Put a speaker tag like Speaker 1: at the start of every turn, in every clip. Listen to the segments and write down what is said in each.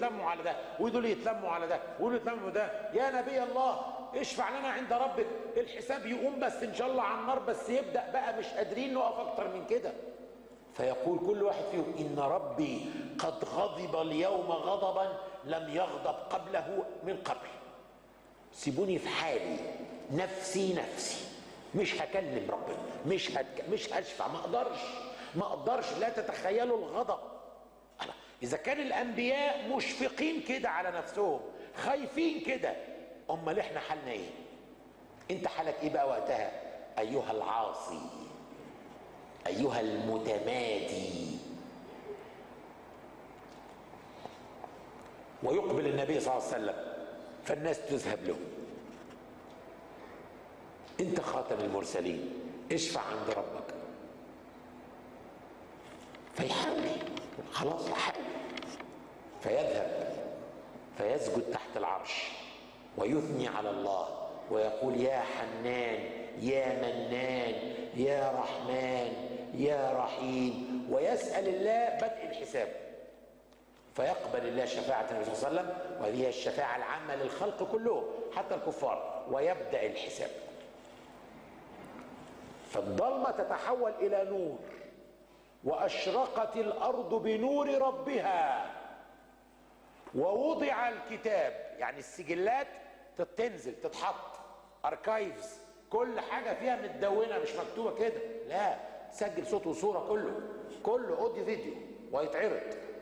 Speaker 1: يتلموا على ده ودول يتلموا على ده ودول يتلموا ده يا نبي الله اشفع لنا عند ربك الحساب يقوم بس ان شاء الله على النار بس يبدا بقى مش قادرين نقف اكتر من كده فيقول كل واحد فيهم ان ربي قد غضب اليوم غضبا لم يغضب قبله من قبل سيبوني في حالي نفسي نفسي مش هكلم ربنا مش هتك... مش هشفع ما اقدرش ما اقدرش لا تتخيلوا الغضب ألا. اذا كان الانبياء مشفقين كده على نفسهم خايفين كده امال احنا حالنا ايه انت حالك ايه بقى وقتها ايها العاصي ايها المتمادي ويقبل النبي صلى الله عليه وسلم فالناس تذهب له انت خاتم المرسلين اشفع عند ربك فيحاول خلاص يحاول فيذهب فيسجد تحت العرش ويثني على الله ويقول يا حنان يا منان يا رحمن يا رحيم ويسأل الله بدء الحساب فيقبل الله شفاعة النبي صلى الله عليه وسلم وهذه هي الشفاعة العامة للخلق كلهم حتى الكفار ويبدأ الحساب فالضلمة تتحول إلى نور وأشرقت الأرض بنور ربها ووضع الكتاب يعني السجلات تنزل تتحط اركايفز كل حاجه فيها متدونه مش مكتوبه كده لا سجل صوت وصوره كله كله اوديو فيديو ويتعرض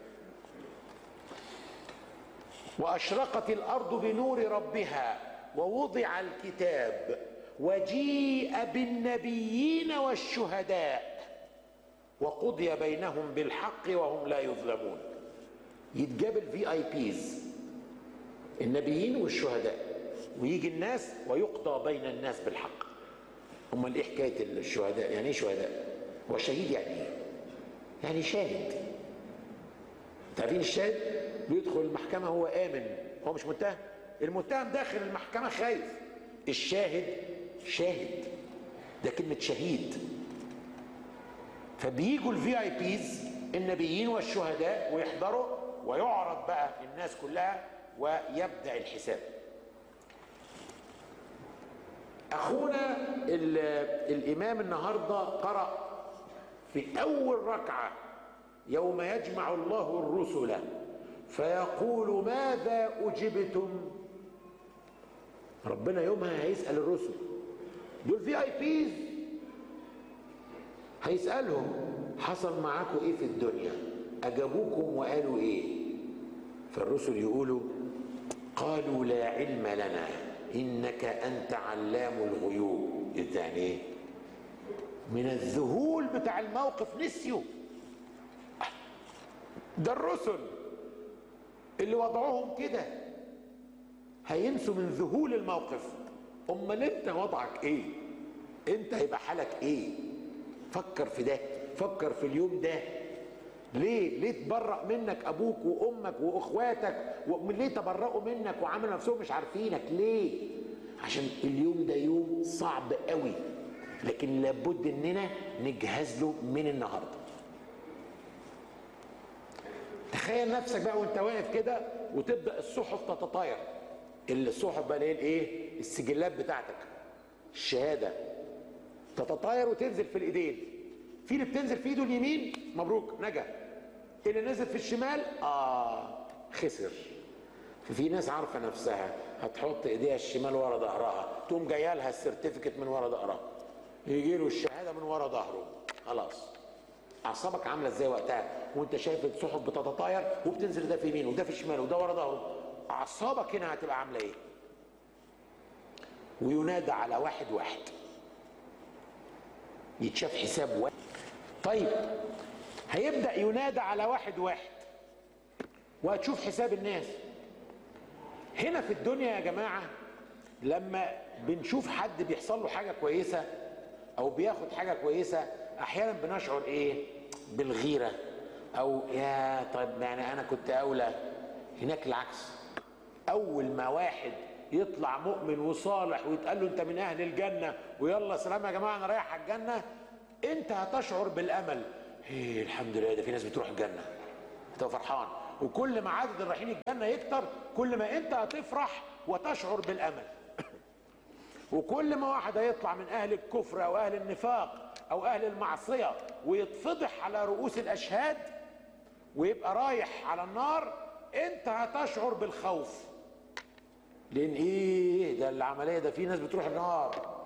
Speaker 1: واشرقت الارض بنور ربها ووضع الكتاب وجيء بالنبيين والشهداء وقضي بينهم بالحق وهم لا يظلمون يتجاب الفي اي بيز النبيين والشهداء ويجي الناس ويقضى بين الناس بالحق امال ايه حكايه الشهداء يعني ايه شهداء هو شهيد يعني ايه يعني شاهد تعرفين الشاهد بيدخل المحكمه هو امن هو مش متهم المتهم داخل المحكمه خايف الشاهد شاهد ده كلمه شهيد فبيجوا الفي اي بيز النبيين والشهداء ويحضروا ويعرض بقى الناس كلها ويبدا الحساب اخونا الامام النهارده قرا في اول ركعه يوم يجمع الله الرسل فيقول ماذا اجبتم ربنا يومها هيسال الرسل دول في اي بيز هيسالهم حصل معاكم ايه في الدنيا اجابوكم وقالوا ايه فالرسل يقولوا قالوا لا علم لنا انك انت علام الغيوب يعني ايه من الذهول بتاع الموقف نسيوا ده الرسل اللي وضعوهم كده هينسوا من ذهول الموقف امال انت وضعك ايه انت هيبقى حالك ايه فكر في ده فكر في اليوم ده ليه ليه تبرأ منك ابوك وامك واخواتك ليه تبرأوا منك وعملوا نفسهم مش عارفينك ليه عشان اليوم ده يوم صعب قوي لكن لابد اننا نجهز له من النهارده تخيل نفسك بقى وانت واقف كده وتبدا الصحف تتطاير الصحف بقى الايه السجلات بتاعتك الشهاده تتطاير وتنزل في الايدين في اللي بتنزل في ايده اليمين مبروك نجا اللي نزل في الشمال اه خسر ففي ناس عارفه نفسها هتحط ايديها الشمال ورا ظهرها تقوم جايه لها السيرتيفيكت من ورا ظهرها يجي له الشهاده من ورا ظهره خلاص اعصابك عامله ازاي وقتها وانت شايف الصحف بتتطاير وبتنزل ده في يمين وده في شمال وده ورا ظهره اعصابك هنا هتبقى عامله ايه وينادى على واحد واحد يتشاف حساب واحد طيب هيبدا ينادى على واحد واحد وهتشوف حساب الناس هنا في الدنيا يا جماعه لما بنشوف حد بيحصل له حاجه كويسه او بياخد حاجه كويسه احيانا بنشعر ايه بالغيره او يا طيب يعني انا كنت اولى هناك العكس اول ما واحد يطلع مؤمن وصالح ويتقال له انت من اهل الجنه ويلا سلام يا جماعه انا رايح على الجنه انت هتشعر بالامل ايه الحمد لله ده في ناس بتروح الجنه هتبقى فرحان وكل ما عدد الرايحين الجنه يكتر كل ما انت هتفرح وتشعر بالامل وكل ما واحد هيطلع من اهل الكفر او اهل النفاق او اهل المعصيه ويتفضح على رؤوس الاشهاد ويبقى رايح على النار انت هتشعر بالخوف لان ايه ده العمليه ده في ناس بتروح النار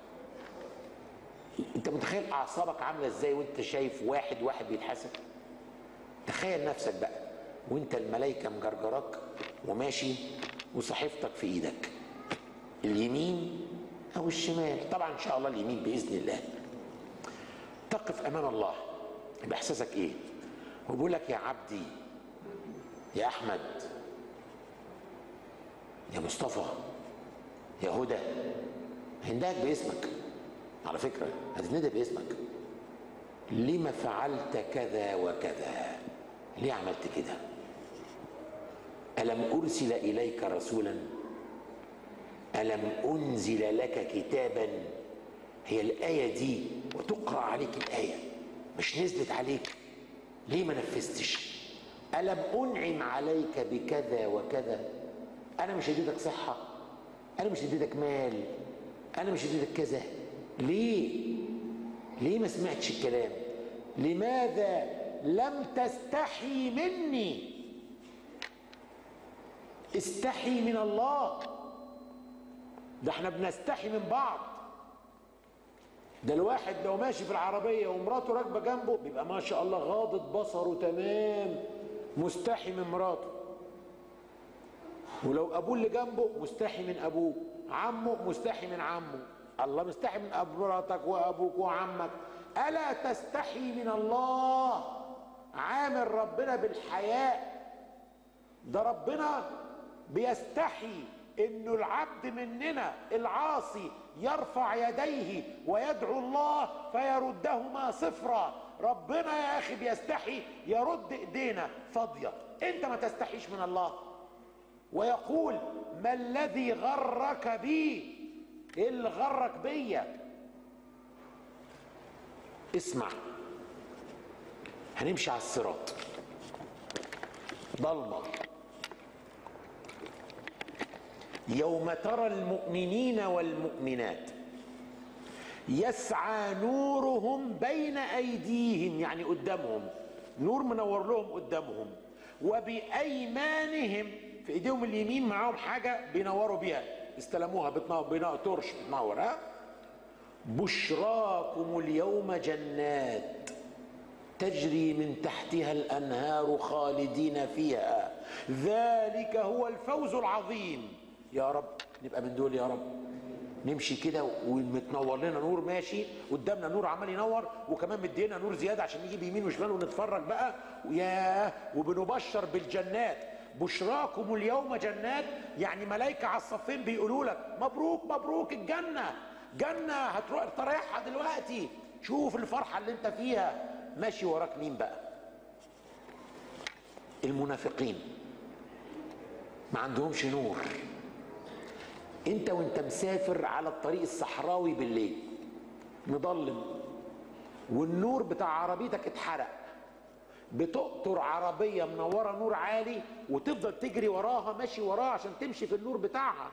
Speaker 1: انت متخيل اعصابك عامله ازاي وانت شايف واحد واحد بيتحاسب تخيل نفسك بقى وانت الملائكه مجرجراك وماشي وصحيفتك في ايدك اليمين او الشمال طبعا ان شاء الله اليمين باذن الله تقف امام الله يبقى احساسك ايه وبيقول لك يا عبدي يا احمد يا مصطفى يا هدى هندهك باسمك على فكره هتتندى باسمك لما فعلت كذا وكذا ليه عملت كده الم ارسل اليك رسولا الم انزل لك كتابا هي الايه دي وتقرا عليك الايه مش نزلت عليك ليه ما نفذتش الم انعم عليك بكذا وكذا انا مش هديتك صحه انا مش هديتك مال انا مش هديتك كذا ليه ليه ما سمعتش الكلام لماذا لم تستحي مني استحي من الله ده احنا بنستحي من بعض ده الواحد لو ماشي في العربية ومراته راكبة جنبه بيبقى ما شاء الله غاضت بصره تمام مستحي من مراته ولو ابوه اللي جنبه مستحي من ابوه عمه مستحي من عمه الله مستحي من مراتك وابوك وعمك الا تستحي من الله عامل ربنا بالحياء ده ربنا بيستحي انه العبد مننا العاصي يرفع يديه ويدعو الله فيردهما صفرا ربنا يا اخي بيستحي يرد ايدينا فاضيه انت ما تستحيش من الله ويقول ما الذي غرك بي ايه اللي غرك بيا اسمع هنمشي على الصراط ضلمه يوم ترى المؤمنين والمؤمنات يسعى نورهم بين ايديهم يعني قدامهم نور منور لهم قدامهم وبايمانهم في ايديهم اليمين معاهم حاجه بينوروا بيها استلموها بتنور بينور ترش بتنور ها بشراكم اليوم جنات تجري من تحتها الانهار خالدين فيها ذلك هو الفوز العظيم يا رب نبقى من دول يا رب نمشي كده ومتنور لنا نور ماشي قدامنا نور عمال ينور وكمان مدينا نور زياده عشان نجيب يمين وشمال ونتفرج بقى وياه وبنبشر بالجنات بشراكم اليوم جنات يعني ملائكه على الصفين بيقولوا لك مبروك مبروك الجنه جنه هتروح تريحها دلوقتي شوف الفرحه اللي انت فيها ماشي وراك مين بقى المنافقين ما عندهمش نور انت وانت مسافر على الطريق الصحراوي بالليل مضلم والنور بتاع عربيتك اتحرق بتقطر عربية منورة نور عالي وتفضل تجري وراها ماشي وراها عشان تمشي في النور بتاعها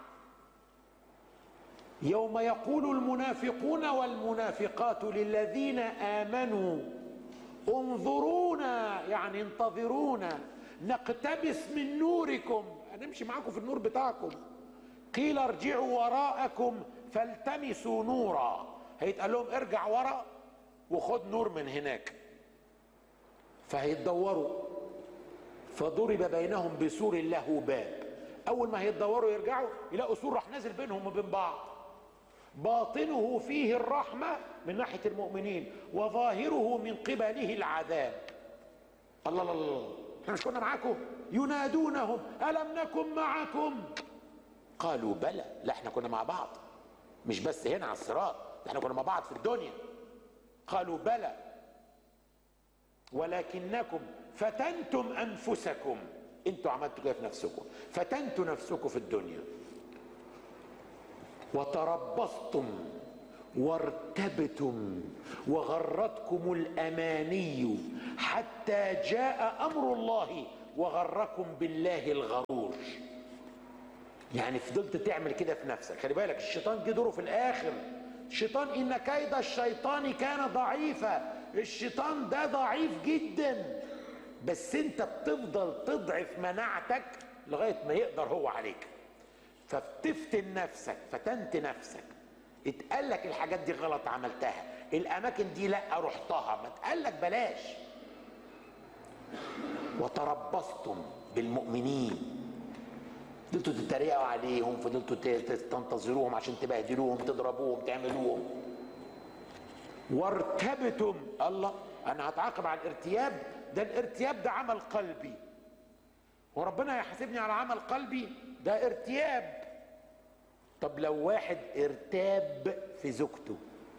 Speaker 1: يوم يقول المنافقون والمنافقات للذين آمنوا انظرونا يعني انتظرونا نقتبس من نوركم هنمشي معاكم في النور بتاعكم قيل ارجعوا وراءكم فالتمسوا نورا هيتقال لهم ارجع ورا وخد نور من هناك فهيتدوروا فضرب بينهم بسور له باب اول ما هيتدوروا يرجعوا يلاقوا سور راح نازل بينهم وبين بعض باطنه فيه الرحمه من ناحيه المؤمنين وظاهره من قبله العذاب الله الله الله احنا مش كنا معاكم ينادونهم الم نكن معكم قالوا بلى لا احنا كنا مع بعض مش بس هنا على الصراط احنا كنا مع بعض في الدنيا قالوا بلى ولكنكم فتنتم انفسكم انتوا عملتوا كده في نفسكم فتنتوا نفسكم في الدنيا وتربصتم وارتبتم وغرتكم الاماني حتى جاء امر الله وغركم بالله الغرور يعني فضلت تعمل كده في نفسك خلي بالك الشيطان جه دوره في الاخر الشيطان ان كيد الشيطان كان ضعيفا الشيطان ده ضعيف جدا بس انت بتفضل تضعف مناعتك لغايه ما يقدر هو عليك فبتفتن نفسك فتنت نفسك اتقال لك الحاجات دي غلط عملتها الاماكن دي لا رحتها ما اتقال لك بلاش وتربصتم بالمؤمنين فضلتوا تتريقوا عليهم فضلتوا تنتظروهم عشان تبهدلوهم تضربوهم تعملوهم وارتبتم الله انا هتعاقب على الارتياب ده الارتياب ده عمل قلبي وربنا يحاسبني على عمل قلبي ده ارتياب طب لو واحد ارتاب في زوجته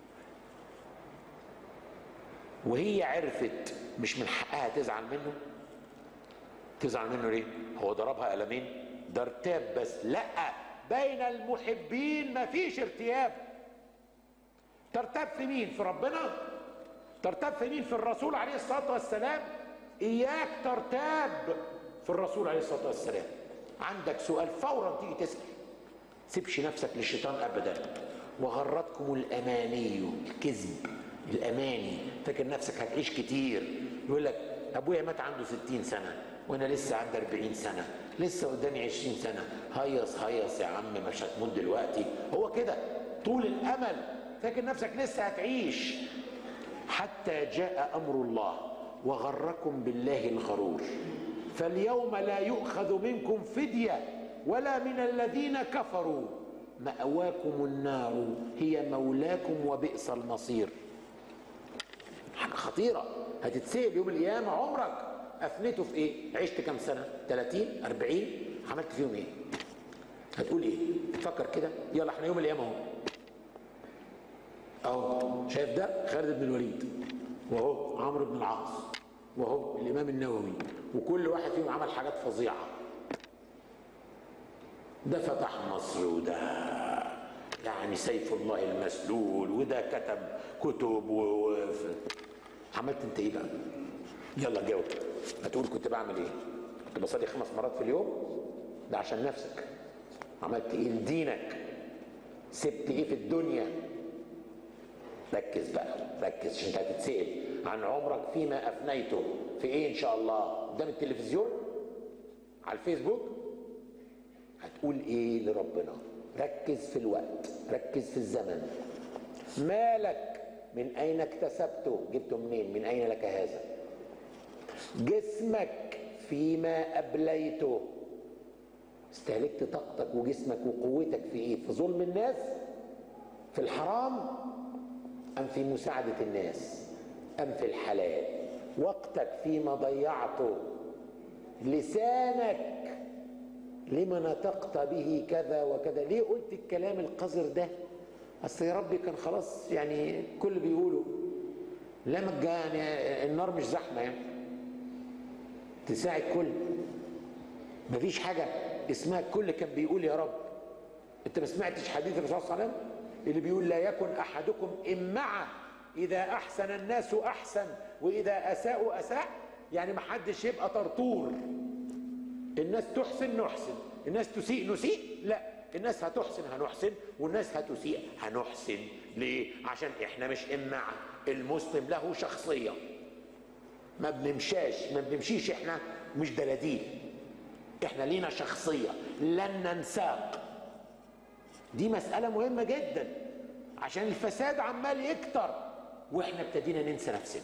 Speaker 1: وهي عرفت مش من حقها تزعل منه تزعل منه ليه هو ضربها قلمين ده ارتاب بس لا بين المحبين مفيش ارتياب ترتاب في مين في ربنا ترتاب في مين في الرسول عليه الصلاه والسلام اياك ترتاب في الرسول عليه الصلاه والسلام عندك سؤال فورا تيجي تسال سيبش نفسك للشيطان ابدا وغرتكم الاماني الكذب الاماني فاكر نفسك هتعيش كتير يقول لك ابويا مات عنده ستين سنه وانا لسه عندي 40 سنه لسه قدامي 20 سنه هيص هيص يا عم مش هتموت دلوقتي هو كده طول الامل فاكر نفسك لسه هتعيش حتى جاء امر الله وغركم بالله الغرور فاليوم لا يؤخذ منكم فديه ولا من الذين كفروا ماواكم النار هي مولاكم وبئس المصير حاجه خطيره هتتسال يوم القيامه عمرك افنيته في ايه عشت كام سنه 30 40 عملت فيهم ايه هتقول ايه تفكر كده يلا احنا يوم القيامه اهو اهو شايف ده خالد بن الوليد وهو عمرو بن العاص وهو الامام النووي وكل واحد فيهم عمل حاجات فظيعه ده فتح مصر وده يعني سيف الله المسلول وده كتب كتب و... و... عملت انت ايه بقى يلا جاوب هتقول كنت بعمل ايه كنت بصلي خمس مرات في اليوم ده عشان نفسك عملت ايه لدينك سبت ايه في الدنيا ركز بقى ركز عشان انت هتتسال عن عمرك فيما افنيته في ايه ان شاء الله قدام التلفزيون على الفيسبوك هتقول ايه لربنا ركز في الوقت ركز في الزمن مالك من اين اكتسبته جبته منين من اين لك هذا جسمك فيما ابليته استهلكت طاقتك وجسمك وقوتك في ايه في ظلم الناس في الحرام ام في مساعده الناس ام في الحلال وقتك فيما ضيعته لسانك لما نطقت به كذا وكذا ليه قلت الكلام القذر ده اصل يا ربي كان خلاص يعني كل بيقولوا لا يعني النار مش زحمه يعني تساعد كل مفيش حاجه اسمها الكل كان بيقول يا رب انت ما سمعتش حديث الرسول صلى الله عليه وسلم اللي بيقول لا يكن احدكم امعه اذا احسن الناس احسن واذا اساءوا اساء يعني ما حدش يبقى طرطور الناس تحسن نحسن الناس تسيء نسيء لا الناس هتحسن هنحسن والناس هتسيء هنحسن ليه عشان احنا مش امعه المسلم له شخصيه ما بنمشاش ما بنمشيش احنا مش دلاديل احنا لينا شخصيه لن ننساق دي مساله مهمه جدا عشان الفساد عمال يكتر واحنا ابتدينا ننسى نفسنا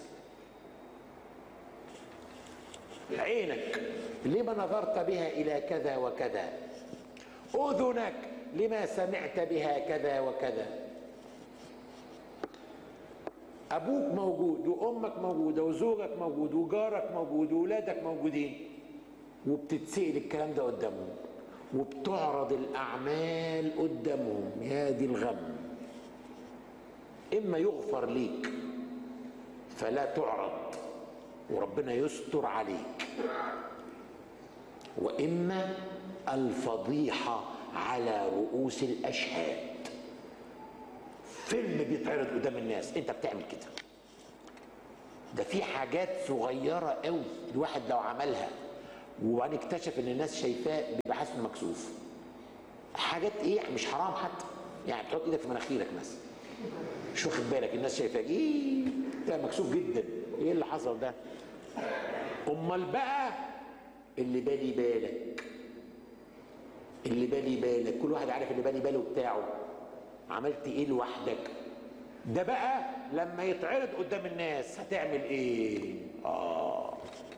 Speaker 1: عينك لما نظرت بها الى كذا وكذا اذنك لما سمعت بها كذا وكذا ابوك موجود وامك موجوده وزوجك موجود وجارك موجود واولادك موجودين وبتتسال الكلام ده قدامهم وبتعرض الاعمال قدامهم يا دي الغم اما يغفر ليك فلا تعرض وربنا يستر عليك واما الفضيحه على رؤوس الاشهاد فيلم بيتعرض قدام الناس انت بتعمل كده ده في حاجات صغيرة قوي الواحد لو عملها وبعدين اكتشف ان الناس شايفاه بيبقى حاسس انه مكسوف حاجات ايه مش حرام حتى يعني تحط ايدك في مناخيرك مثلا مش واخد بالك الناس شايفاك ايه ده مكسوف جدا ايه اللي حصل ده امال بقى اللي بالي بالك اللي بالي بالك كل واحد عارف اللي بالي باله بتاعه عملت ايه لوحدك ده بقى لما يتعرض قدام الناس هتعمل ايه اه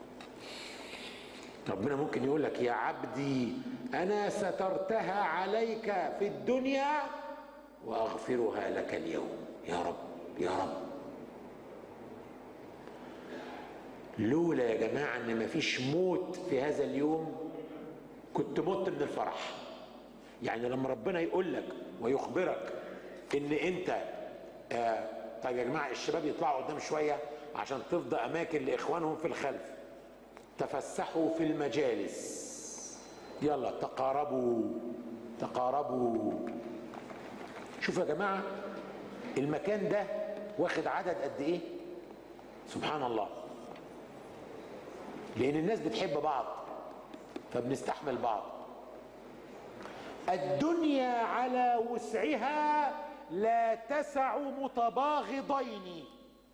Speaker 1: ربنا ممكن يقول لك يا عبدي انا سترتها عليك في الدنيا واغفرها لك اليوم يا رب يا رب لولا يا جماعه ان مفيش موت في هذا اليوم كنت مت من الفرح يعني لما ربنا يقول لك ويخبرك ان انت آه طيب يا جماعه الشباب يطلعوا قدام شويه عشان تفضى اماكن لاخوانهم في الخلف تفسحوا في المجالس يلا تقاربوا تقاربوا شوفوا يا جماعه المكان ده واخد عدد قد ايه سبحان الله لان الناس بتحب بعض فبنستحمل بعض الدنيا على وسعها لا تسع متباغضين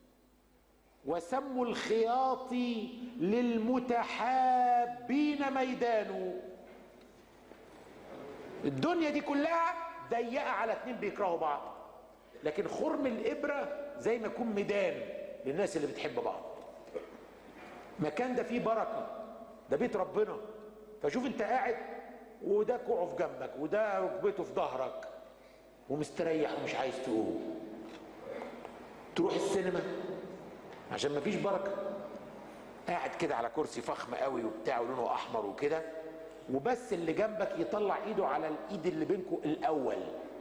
Speaker 1: وسم الخياط للمتحابين ميدان الدنيا دي كلها ضيقه على اتنين بيكرهوا بعض لكن خرم الابره زي ما يكون ميدان للناس اللي بتحب بعض مكان ده فيه بركه ده بيت ربنا فشوف انت قاعد وده كوعه في جنبك وده ركبته في ظهرك ومستريح ومش عايز تقوم تروح السينما عشان مفيش بركه قاعد كده على كرسي فخم قوي وبتاع ولونه احمر وكده وبس اللي جنبك يطلع ايده على الايد اللي بينكم الاول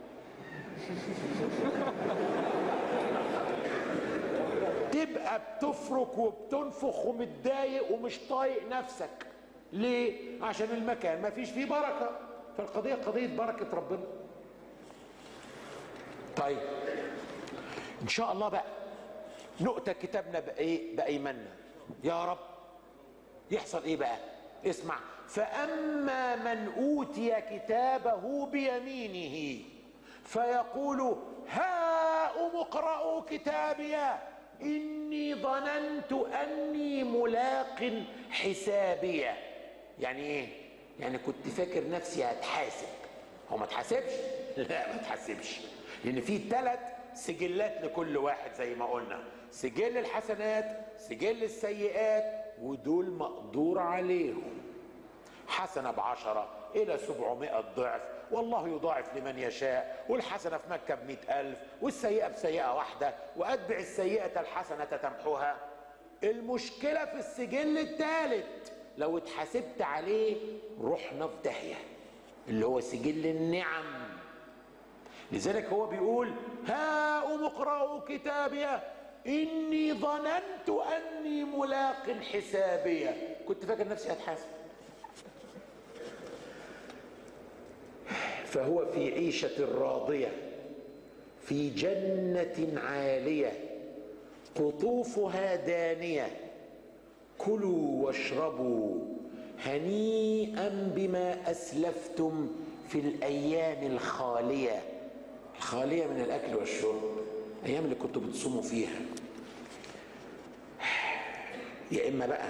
Speaker 1: تبقى بتفرك وبتنفخ ومتضايق ومش طايق نفسك ليه عشان المكان ما فيش فيه بركه فالقضيه قضيه بركه ربنا طيب ان شاء الله بقى نؤتى كتابنا بايه بايماننا يا رب يحصل ايه بقى اسمع فاما من اوتي كتابه بيمينه فيقول هاؤم اقرأوا كتابيا إني ظننت أني ملاق حسابيا يعني إيه؟ يعني كنت فاكر نفسي هتحاسب هو ما تحاسبش؟ لا ما تحاسبش لأن في ثلاث سجلات لكل واحد زي ما قلنا سجل الحسنات سجل السيئات ودول مقدور عليهم حسنة بعشرة إلى سبعمائة ضعف والله يضاعف لمن يشاء والحسنة في مكة بمئة ألف والسيئة بسيئة واحدة وأتبع السيئة الحسنة تمحوها المشكلة في السجل الثالث لو اتحاسبت عليه رحنا في داهية اللي هو سجل النعم لذلك هو بيقول هاؤم اقرأوا كتابيا إني ظننت أني ملاق حسابيا كنت فاكر نفسي هتحاسب فهو في عيشة راضية في جنة عالية قطوفها دانية كلوا واشربوا هنيئا بما أسلفتم في الأيام الخالية الخالية من الأكل والشرب أيام اللي كنتوا بتصوموا فيها يا إما بقى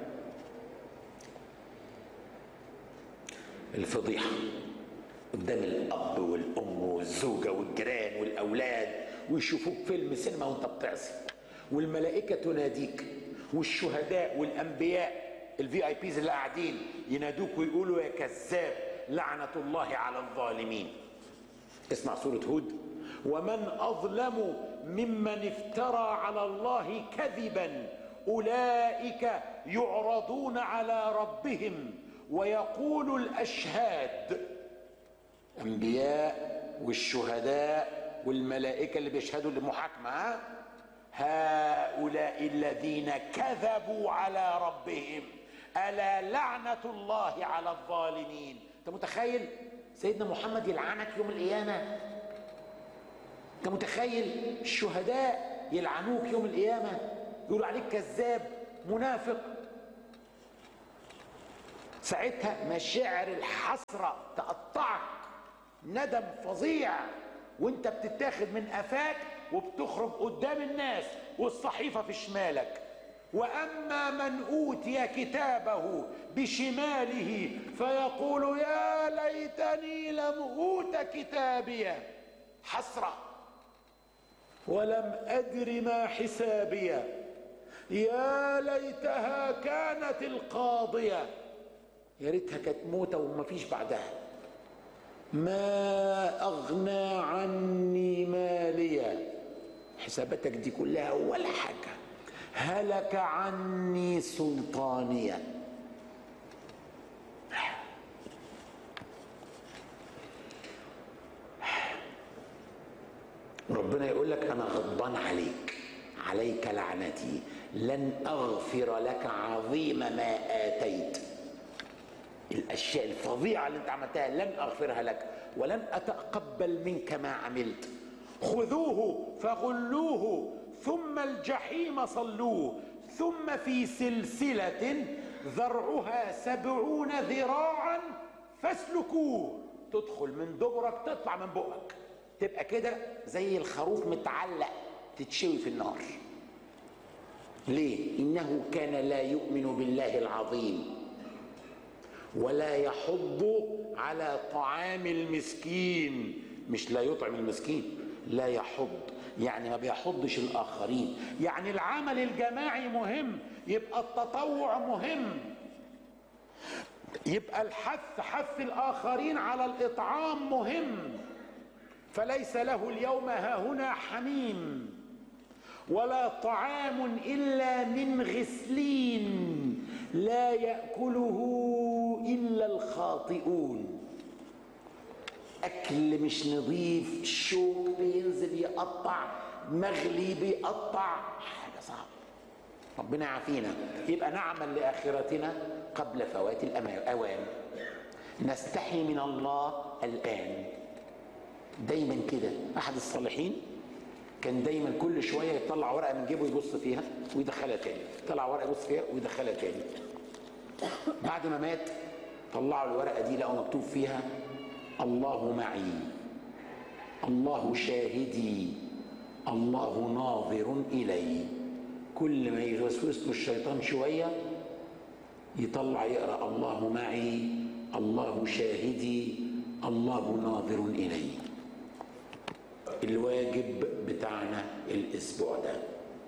Speaker 1: الفضيحة قدام الاب والام والزوجه والجيران والاولاد ويشوفوك فيلم سينما وانت بتعصي والملائكه تناديك والشهداء والانبياء الفي اي بيز اللي قاعدين ينادوك ويقولوا يا كذاب لعنه الله على الظالمين اسمع سوره هود ومن اظلم ممن افترى على الله كذبا اولئك يعرضون على ربهم ويقول الاشهاد انبياء والشهداء والملائكه اللي بيشهدوا للمحاكمه هؤلاء الذين كذبوا على ربهم الا لعنه الله على الظالمين انت متخيل سيدنا محمد يلعنك يوم القيامه انت متخيل الشهداء يلعنوك يوم القيامه يقولوا عليك كذاب منافق ساعتها مشاعر الحسره تقطعك ندم فظيع وانت بتتاخد من قفاك وبتخرج قدام الناس والصحيفه في شمالك واما من اوتي كتابه بشماله فيقول يا ليتني لم اوت كتابيه حسره ولم ادر ما حسابيه يا ليتها كانت القاضيه يا ريتها كانت موته وما فيش بعدها ما اغنى عني ماليه حساباتك دي كلها ولا حاجه هلك عني سلطانيه ربنا يقول لك انا غضبان عليك عليك لعنتي لن اغفر لك عظيم ما اتيت الاشياء الفظيعه اللي انت عملتها لن اغفرها لك ولن اتقبل منك ما عملت خذوه فغلوه ثم الجحيم صلوه ثم في سلسله ذرعها سبعون ذراعا فاسلكوه تدخل من دبرك تطلع من بقك تبقى كده زي الخروف متعلق تتشوي في النار ليه انه كان لا يؤمن بالله العظيم ولا يحض على طعام المسكين مش لا يطعم المسكين لا يحض يعني ما بيحضش الاخرين يعني العمل الجماعي مهم يبقى التطوع مهم يبقى الحث حث الاخرين على الاطعام مهم فليس له اليوم هاهنا حميم ولا طعام الا من غسلين لا ياكله الا الخاطئون اكل مش نظيف شوك بينزل يقطع مغلي بيقطع حاجه صعبه ربنا يعافينا يبقى نعمل لاخرتنا قبل فوات الاوان نستحي من الله الان دايما كده احد الصالحين كان دايما كل شويه يطلع ورقه من جيبه يبص فيها ويدخلها تاني يطلع ورقه يبص فيها ويدخلها تاني بعد ما مات طلعوا الورقه دي لقوا مكتوب فيها الله معي الله شاهدي الله ناظر الي كل ما يوسوس له الشيطان شويه يطلع يقرا الله معي الله شاهدي الله ناظر الي الواجب بتاعنا الاسبوع ده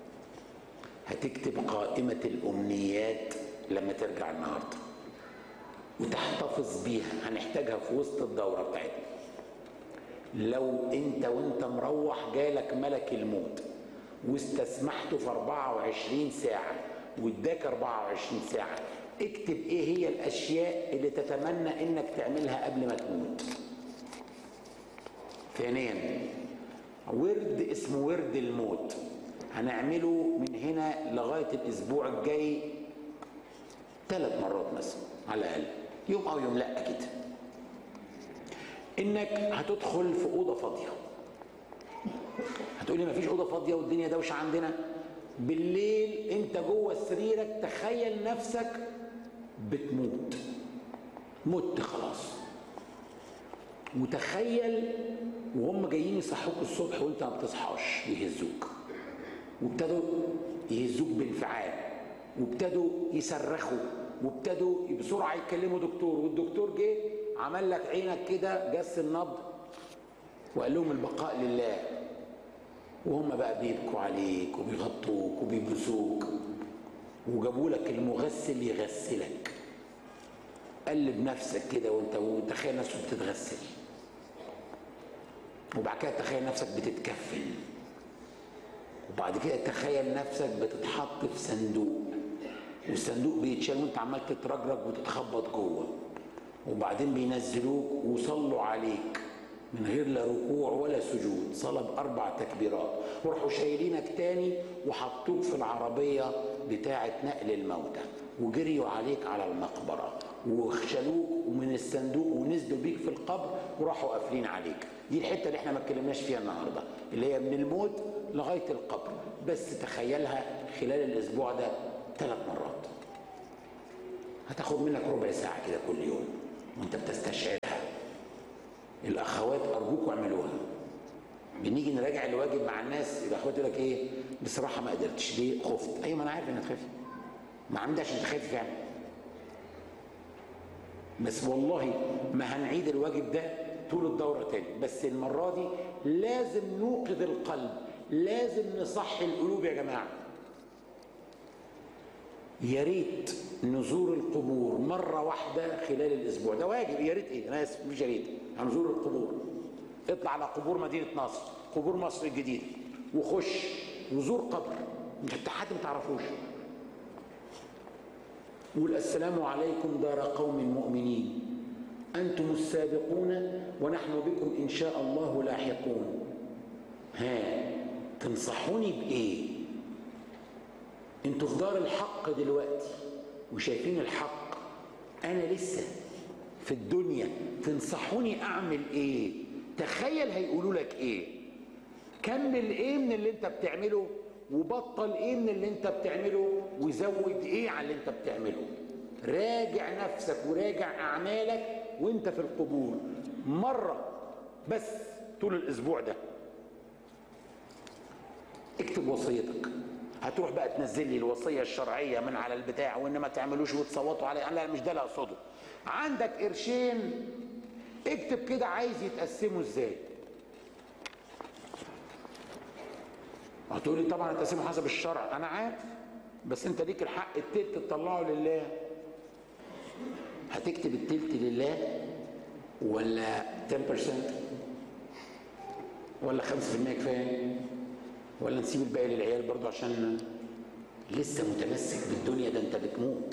Speaker 1: هتكتب قائمه الامنيات لما ترجع النهارده وتحتفظ بيها هنحتاجها في وسط الدوره بتاعتنا لو انت وانت مروح جالك ملك الموت واستسمحته في 24 ساعه واداك 24 ساعه اكتب ايه هي الاشياء اللي تتمنى انك تعملها قبل ما تموت ثانيا ورد اسمه ورد الموت هنعمله من هنا لغايه الاسبوع الجاي ثلاث مرات مثلا على الاقل يوم او يوم لا كده انك هتدخل في اوضه فاضيه هتقولي مفيش اوضه فاضيه والدنيا دوشه عندنا بالليل انت جوه سريرك تخيل نفسك بتموت مت خلاص وتخيل وهم جايين يصحوك الصبح وانت ما بتصحاش يهزوك وابتدوا يهزوك بانفعال وابتدوا يصرخوا وابتدوا بسرعه يكلموا دكتور والدكتور جه عمل لك عينك كده جس النبض وقال لهم البقاء لله وهم بقى بيبكوا عليك وبيغطوك وبيبوسوك وجابوا لك المغسل يغسلك قلب نفسك كده وانت وتخيل نفسك بتتغسل وبعد كده تخيل نفسك بتتكفن وبعد كده تخيل نفسك بتتحط في صندوق والصندوق بيتشال وانت عمال تترجرج وتتخبط جوه وبعدين بينزلوك وصلوا عليك من غير لا ركوع ولا سجود صلاه باربع تكبيرات وراحوا شايلينك تاني وحطوك في العربيه بتاعه نقل الموتى وجريوا عليك على المقبره وخشلوك ومن الصندوق ونزلوا بيك في القبر وراحوا قافلين عليك دي الحته اللي احنا ما اتكلمناش فيها النهارده اللي هي من الموت لغايه القبر بس تخيلها خلال الاسبوع ده ثلاث مرات هتاخد منك ربع ساعه كده كل يوم وانت بتستشعرها الاخوات ارجوكوا اعملوها بنيجي نراجع الواجب مع الناس الاخوات يقول لك ايه بصراحه ما قدرتش ليه خفت ايوه ما انا عارف انك خايف ما عندي عشان تخافي فعلا بس والله ما هنعيد الواجب ده طول الدورة تاني بس المرة دي لازم نوقظ القلب لازم نصحي القلوب يا جماعة يا ريت نزور القبور مرة واحدة خلال الأسبوع ده واجب يا ريت إيه أنا آسف مش يا ريت هنزور القبور اطلع على قبور مدينة نصر قبور مصر الجديدة وخش وزور قبر انت حد ما تعرفوش قول السلام عليكم دار قوم مؤمنين أنتم السابقون ونحن بكم إن شاء الله لاحقون ها تنصحوني بإيه انتوا في دار الحق دلوقتي وشايفين الحق أنا لسه في الدنيا تنصحوني أعمل إيه تخيل هيقولوا لك إيه كمل إيه من اللي أنت بتعمله وبطل ايه من اللي انت بتعمله وزود ايه على اللي انت بتعمله راجع نفسك وراجع اعمالك وانت في القبور مرة بس طول الاسبوع ده اكتب وصيتك هتروح بقى تنزل لي الوصية الشرعية من على البتاع وان ما تعملوش وتصوتوا عليه لا مش ده اللي اقصده عندك قرشين اكتب كده عايز يتقسموا ازاي هتقولي طبعا التقسيم حسب الشرع انا عارف بس انت ليك الحق التلت تطلعه لله هتكتب التلت لله ولا 10% ولا 5% كفايه ولا نسيب الباقي للعيال برضه عشان لسه متمسك بالدنيا ده انت بتموت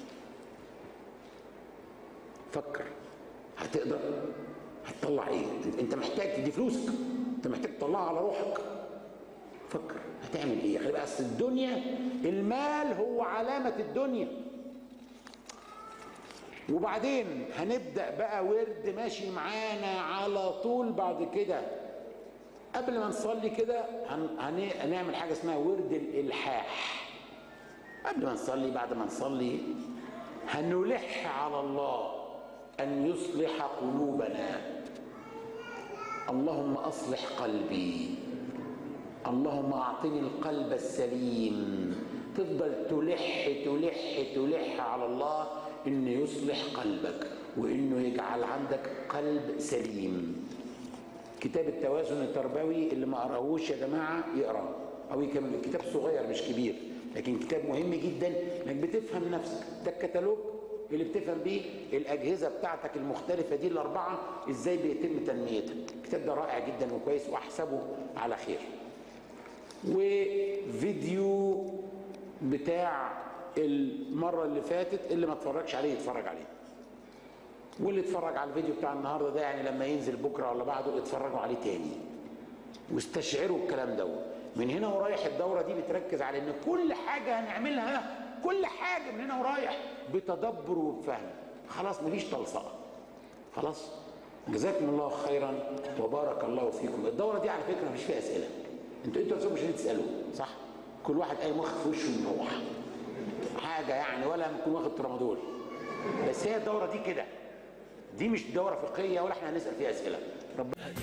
Speaker 1: فكر هتقدر هتطلع ايه انت محتاج تدي فلوسك انت محتاج تطلعها على روحك فكر هتعمل ايه خلي بس الدنيا المال هو علامة الدنيا وبعدين هنبدأ بقى ورد ماشي معانا على طول بعد كده قبل ما نصلي كده هن... هنعمل حاجة اسمها ورد الإلحاح قبل ما نصلي بعد ما نصلي هنلح على الله أن يصلح قلوبنا اللهم أصلح قلبي اللهم اعطني القلب السليم تفضل تلح تلح تلح على الله انه يصلح قلبك وانه يجعل عندك قلب سليم كتاب التوازن التربوي اللي ما قراهوش يا جماعه يقراه او يكمل الكتاب صغير مش كبير لكن كتاب مهم جدا انك بتفهم نفسك ده الكتالوج اللي بتفهم بيه الاجهزه بتاعتك المختلفه دي الاربعه ازاي بيتم تنميتها الكتاب ده رائع جدا وكويس واحسبه على خير وفيديو بتاع المرة اللي فاتت اللي ما اتفرجش عليه يتفرج عليه واللي اتفرج على الفيديو بتاع النهاردة ده يعني لما ينزل بكرة ولا بعده اتفرجوا عليه تاني واستشعروا الكلام ده من هنا ورايح الدورة دي بتركز على ان كل حاجة هنعملها كل حاجة من هنا ورايح بتدبر وبفهم خلاص مفيش تلصقة خلاص جزاكم الله خيرا وبارك الله فيكم الدورة دي على فكرة مفيش فيها أسئلة انتوا انتوا نفسكم مش هتسالوا صح كل واحد اي مخ في وشه يروح حاجه يعني ولا يكون واخد ترامادول بس هي الدوره دي كده دي مش دوره فقهيه ولا احنا هنسال فيها اسئله ربنا